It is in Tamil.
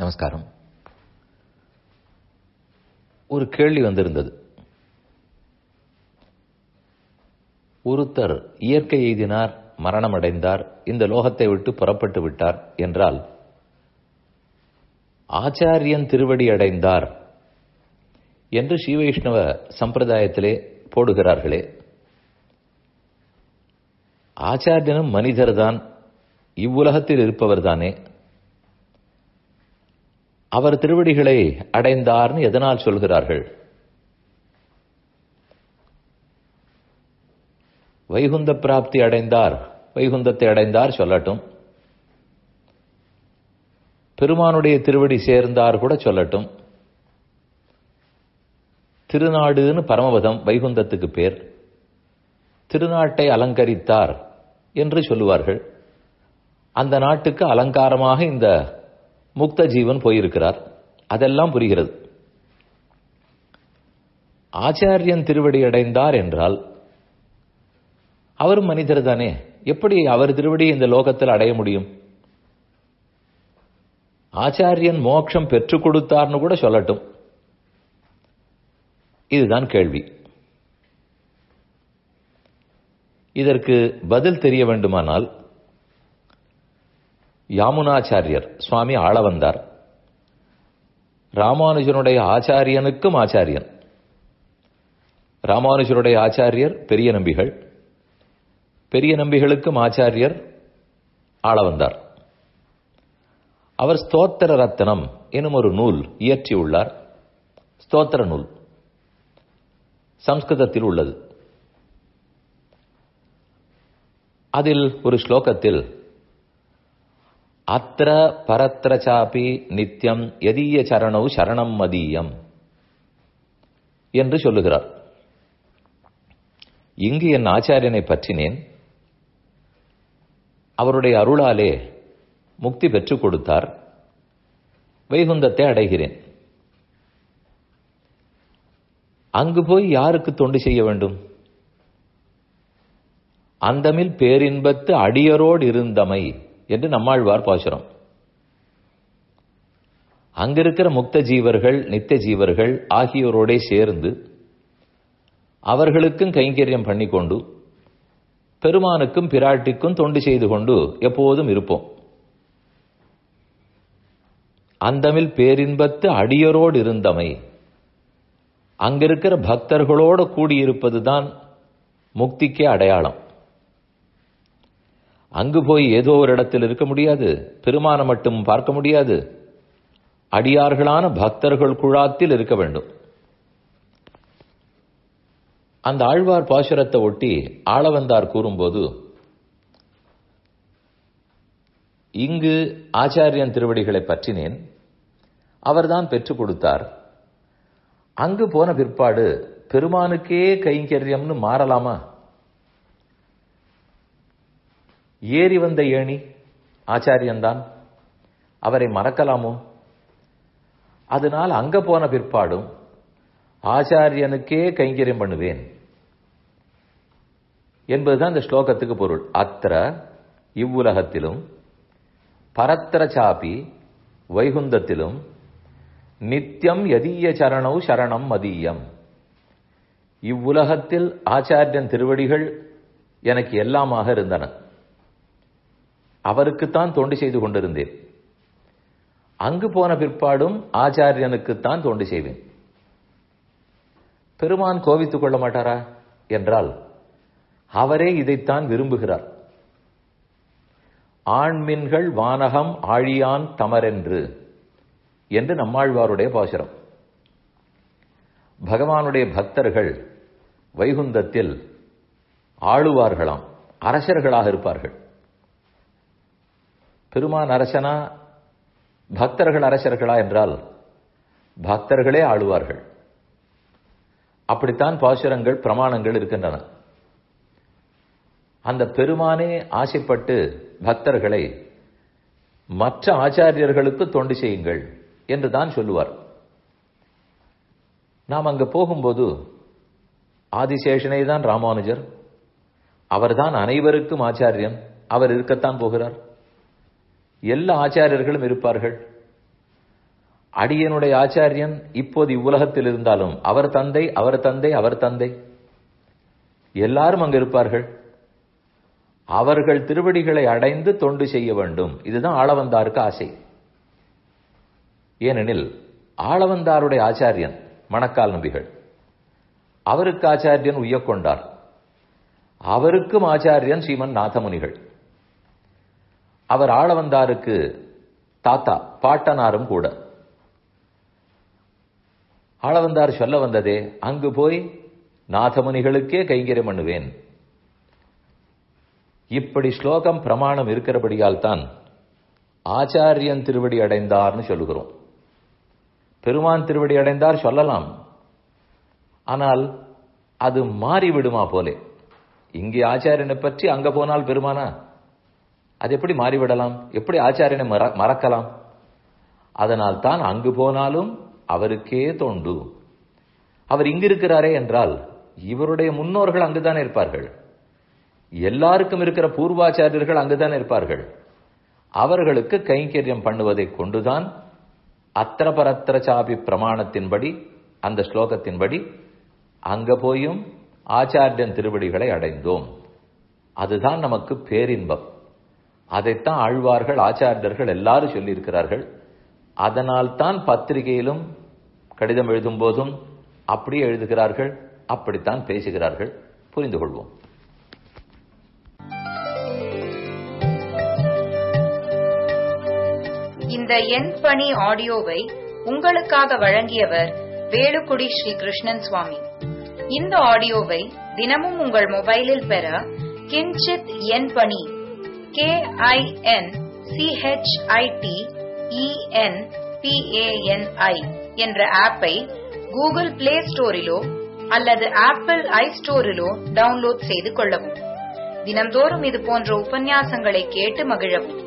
நமஸ்காரம் ஒரு கேள்வி வந்திருந்தது ஒருத்தர் இயற்கை எய்தினார் மரணமடைந்தார் இந்த லோகத்தை விட்டு புறப்பட்டு விட்டார் என்றால் ஆச்சாரியன் திருவடி அடைந்தார் என்று ஸ்ரீவைஷ்ணவ சம்பிரதாயத்திலே போடுகிறார்களே ஆச்சாரியனும் மனிதர்தான் இவ்வுலகத்தில் இருப்பவர்தானே அவர் திருவடிகளை அடைந்தார்னு எதனால் சொல்கிறார்கள் வைகுந்த பிராப்தி அடைந்தார் வைகுந்தத்தை அடைந்தார் சொல்லட்டும் பெருமானுடைய திருவடி சேர்ந்தார் கூட சொல்லட்டும் திருநாடுன்னு பரமபதம் வைகுந்தத்துக்கு பேர் திருநாட்டை அலங்கரித்தார் என்று சொல்லுவார்கள் அந்த நாட்டுக்கு அலங்காரமாக இந்த முக்த ஜீவன் போயிருக்கிறார் அதெல்லாம் புரிகிறது ஆச்சாரியன் திருவடி அடைந்தார் என்றால் அவரும் மனிதர் தானே எப்படி அவர் திருவடி இந்த லோகத்தில் அடைய முடியும் ஆச்சாரியன் மோட்சம் பெற்றுக் கொடுத்தார்னு கூட சொல்லட்டும் இதுதான் கேள்வி இதற்கு பதில் தெரிய வேண்டுமானால் யாமுனாச்சாரியர் சுவாமி ஆள வந்தார் ராமானுஜனுடைய ஆச்சாரியனுக்கும் ஆச்சாரியன் ராமானுஜருடைய ஆச்சாரியர் பெரிய நம்பிகள் பெரிய நம்பிகளுக்கும் ஆச்சாரியர் ஆள வந்தார் அவர் ஸ்தோத்திர ரத்தனம் எனும் ஒரு நூல் இயற்றியுள்ளார் ஸ்தோத்திர நூல் சம்ஸ்கிருதத்தில் உள்ளது அதில் ஒரு ஸ்லோகத்தில் அத்திர பரத்திர சாப்பி நித்தியம் எதீய சரணௌ சரணம் மதீயம் என்று சொல்லுகிறார் இங்கு என் ஆச்சாரியனை பற்றினேன் அவருடைய அருளாலே முக்தி பெற்றுக் கொடுத்தார் வைகுந்தத்தை அடைகிறேன் அங்கு போய் யாருக்கு தொண்டு செய்ய வேண்டும் அந்தமில் பேரின்பத்து அடியரோடு இருந்தமை என்று நம்மாழ்வார் பாசுரம் அங்கிருக்கிற முக்த ஜீவர்கள் நித்திய ஜீவர்கள் ஆகியோரோடே சேர்ந்து அவர்களுக்கும் கைங்கரியம் பண்ணிக்கொண்டு பெருமானுக்கும் பிராட்டிக்கும் தொண்டு செய்து கொண்டு எப்போதும் இருப்போம் அந்தமில் பேரின்பத்து அடியரோடு இருந்தமை அங்கிருக்கிற பக்தர்களோடு கூடியிருப்பதுதான் முக்திக்கே அடையாளம் அங்கு போய் ஏதோ ஒரு இடத்தில் இருக்க முடியாது பெருமான மட்டும் பார்க்க முடியாது அடியார்களான பக்தர்கள் குழாத்தில் இருக்க வேண்டும் அந்த ஆழ்வார் பாசுரத்தை ஒட்டி ஆளவந்தார் கூறும்போது இங்கு ஆச்சாரியன் திருவடிகளை பற்றினேன் அவர்தான் பெற்றுக் கொடுத்தார் அங்கு போன பிற்பாடு பெருமானுக்கே கைங்கரியம்னு மாறலாமா ஏறி வந்த ஏணி ஆச்சாரியன்தான் அவரை மறக்கலாமோ அதனால் அங்க போன பிற்பாடும் ஆச்சாரியனுக்கே கைங்கரியம் பண்ணுவேன் என்பதுதான் இந்த ஸ்லோகத்துக்கு பொருள் அத்திர இவ்வுலகத்திலும் பரத்திர சாப்பி வைகுந்தத்திலும் நித்தியம் எதீய சரணௌ சரணம் மதியம் இவ்வுலகத்தில் ஆச்சாரியன் திருவடிகள் எனக்கு எல்லாமாக இருந்தன அவருக்குத்தான் தொண்டு செய்து கொண்டிருந்தேன் அங்கு போன பிற்பாடும் ஆச்சாரியனுக்குத்தான் தொண்டு செய்வேன் பெருமான் கோவித்துக் கொள்ள மாட்டாரா என்றால் அவரே இதைத்தான் விரும்புகிறார் ஆண்மின்கள் வானகம் ஆழியான் தமரென்று என்று நம்மாழ்வாருடைய பாசுரம் பகவானுடைய பக்தர்கள் வைகுந்தத்தில் ஆளுவார்களாம் அரசர்களாக இருப்பார்கள் பெருமான் அரசனா பக்தர்கள் அரசர்களா என்றால் பக்தர்களே ஆளுவார்கள் அப்படித்தான் பாசுரங்கள் பிரமாணங்கள் இருக்கின்றன அந்த பெருமானே ஆசைப்பட்டு பக்தர்களை மற்ற ஆச்சாரியர்களுக்கு தொண்டு செய்யுங்கள் என்று தான் சொல்லுவார் நாம் அங்கு போகும்போது ஆதிசேஷனை தான் ராமானுஜர் அவர்தான் அனைவருக்கும் ஆச்சாரியன் அவர் இருக்கத்தான் போகிறார் எல்லா ஆச்சாரியர்களும் இருப்பார்கள் அடியனுடைய ஆச்சாரியன் இப்போது இவ்வுலகத்தில் இருந்தாலும் அவர் தந்தை அவர் தந்தை அவர் தந்தை எல்லாரும் அங்கு இருப்பார்கள் அவர்கள் திருவடிகளை அடைந்து தொண்டு செய்ய வேண்டும் இதுதான் ஆளவந்தாருக்கு ஆசை ஏனெனில் ஆளவந்தாருடைய ஆச்சாரியன் மணக்கால் நம்பிகள் அவருக்கு ஆச்சாரியன் உய்யக்கொண்டார் அவருக்கும் ஆச்சாரியன் ஸ்ரீமன் நாதமுனிகள் அவர் ஆளவந்தாருக்கு தாத்தா பாட்டனாரும் கூட ஆளவந்தார் சொல்ல வந்ததே அங்கு போய் நாதமுனிகளுக்கே கைங்கரியம் பண்ணுவேன் இப்படி ஸ்லோகம் பிரமாணம் இருக்கிறபடியால் தான் ஆச்சாரியன் திருவடி அடைந்தார்னு சொல்லுகிறோம் பெருமான் திருவடி அடைந்தார் சொல்லலாம் ஆனால் அது மாறிவிடுமா போலே இங்கே ஆச்சாரியனை பற்றி அங்க போனால் பெருமானா அது எப்படி மாறிவிடலாம் எப்படி ஆச்சாரியனை மறக்கலாம் அதனால் தான் அங்கு போனாலும் அவருக்கே தொண்டு அவர் இங்கு இருக்கிறாரே என்றால் இவருடைய முன்னோர்கள் அங்குதான் இருப்பார்கள் எல்லாருக்கும் இருக்கிற பூர்வாச்சாரியர்கள் அங்குதான் இருப்பார்கள் அவர்களுக்கு கைங்கரியம் பண்ணுவதை கொண்டுதான் அத்திர பரத்திர சாபி பிரமாணத்தின்படி அந்த ஸ்லோகத்தின்படி அங்க போயும் ஆச்சாரியன் திருவடிகளை அடைந்தோம் அதுதான் நமக்கு பேரின்பம் அதைத்தான் ஆழ்வார்கள் ஆச்சாரியர்கள் எல்லாரும் சொல்லியிருக்கிறார்கள் அதனால் தான் பத்திரிகையிலும் கடிதம் எழுதும் போதும் அப்படியே எழுதுகிறார்கள் அப்படித்தான் பேசுகிறார்கள் புரிந்து கொள்வோம் இந்த என் பணி ஆடியோவை உங்களுக்காக வழங்கியவர் வேலுக்குடி ஸ்ரீ கிருஷ்ணன் சுவாமி இந்த ஆடியோவை தினமும் உங்கள் மொபைலில் பெற கிஞ்சித் என் பணி கே ஐ என் சிஹெச்ஐடி இஎன் பிஏஎன்ஐ என்ற ஆப்பை கூகுள் பிளே ஸ்டோரிலோ அல்லது ஆப்பிள் ஐ ஸ்டோரிலோ டவுன்லோட் செய்து கொள்ளவும் தினம்தோறும் இது போன்ற உபன்யாசங்களை கேட்டு மகிழவும்